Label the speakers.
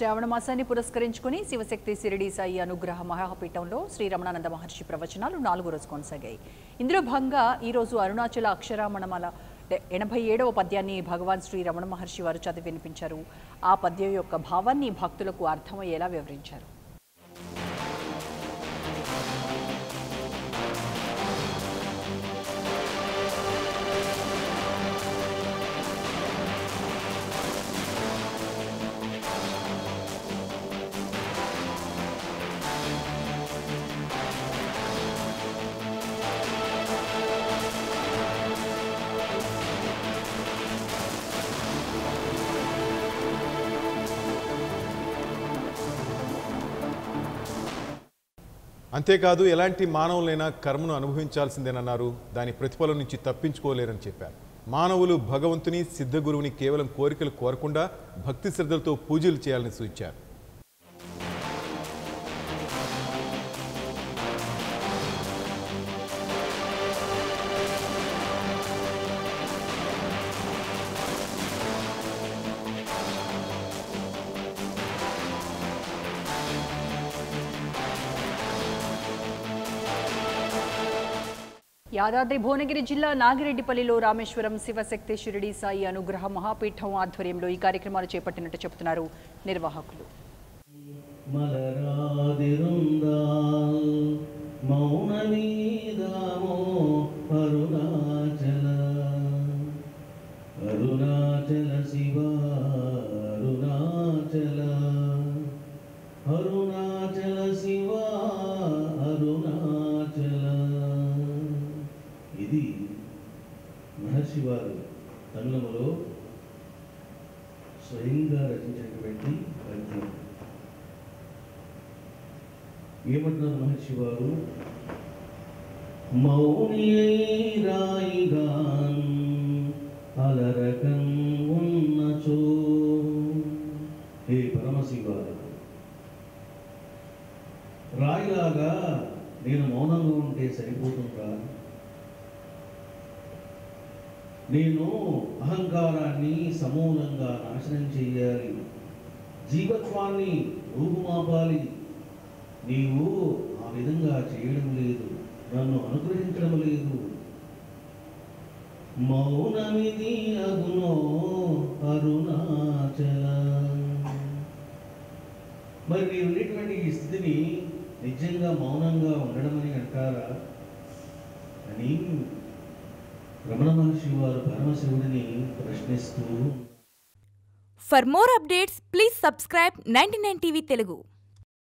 Speaker 1: శ్రావణ మాసాన్ని పురస్కరించుకుని శివశక్తి సిరిడి సాయి అనుగ్రహ మహాపీఠంలో శ్రీ రమణానంద మహర్షి ప్రవచనాలు నాలుగో రోజు కొనసాగాయి ఇందులో భాగంగా ఈరోజు అరుణాచల అక్షరామణమాల ఎనభై ఏడవ పద్యాన్ని భగవాన్ శ్రీ రమణ మహర్షి వారు చదివి వినిపించారు ఆ పద్యం యొక్క భావాన్ని భక్తులకు అర్థమయ్యేలా వివరించారు
Speaker 2: అంతేకాదు ఎలాంటి మానవులైనా కర్మను అనుభవించాల్సిందేనన్నారు దాని ప్రతిఫలం నుంచి తప్పించుకోలేరని చెప్పారు మానవులు భగవంతుని సిద్ధగురువుని కేవలం కోరికలు కోరకుండా భక్తి శ్రద్ధలతో పూజలు చేయాలని సూచించారు
Speaker 1: యాదాద్రి భువనగిరి జిల్లా నాగిరెడ్డిపల్లిలో రామేశ్వరం శివశక్తి షిరిడి సాయి అనుగ్రహ మహాపీఠం ఆధ్వర్యంలో ఈ కార్యక్రమాలు చేపట్టినట్టు చెబుతున్నారు నిర్వాహకులు
Speaker 3: മലരാതിരുന്താൽ മൗനമീതാമോ അരുണാചല അരുണാചല ശിവ അരുണാചല అరుణాచల శివ అరుణాచల ఇది మహర్షి వారు తమిళములో స్వయంగా రచించినటువంటి పద్యం ఏమంటున్నారు మహర్షి వారు మౌనిరాయిగాన్ అలరకం ఉన్నచో హే పరమశివ రాయిలాగా నేను మౌనంగా ఉంటే సరిపోతుందా నేను అహంకారాన్ని సమూలంగా నాశనం చేయాలి జీవత్వాన్ని రూపుమాపాలి నీవు ఆ విధంగా చేయడం లేదు నన్ను అనుగ్రహించడం లేదు మౌనమిది అగునో అరుణాచల మరి నీవు ఉండేటువంటి ఈ స్థితిని నిజంగా మౌనంగా ఉండడం అని అంటారా అని రమణ మహర్షి వారు పరమశివుడిని ప్రశ్నిస్తూ
Speaker 4: For more updates, please subscribe 99 TV Telugu.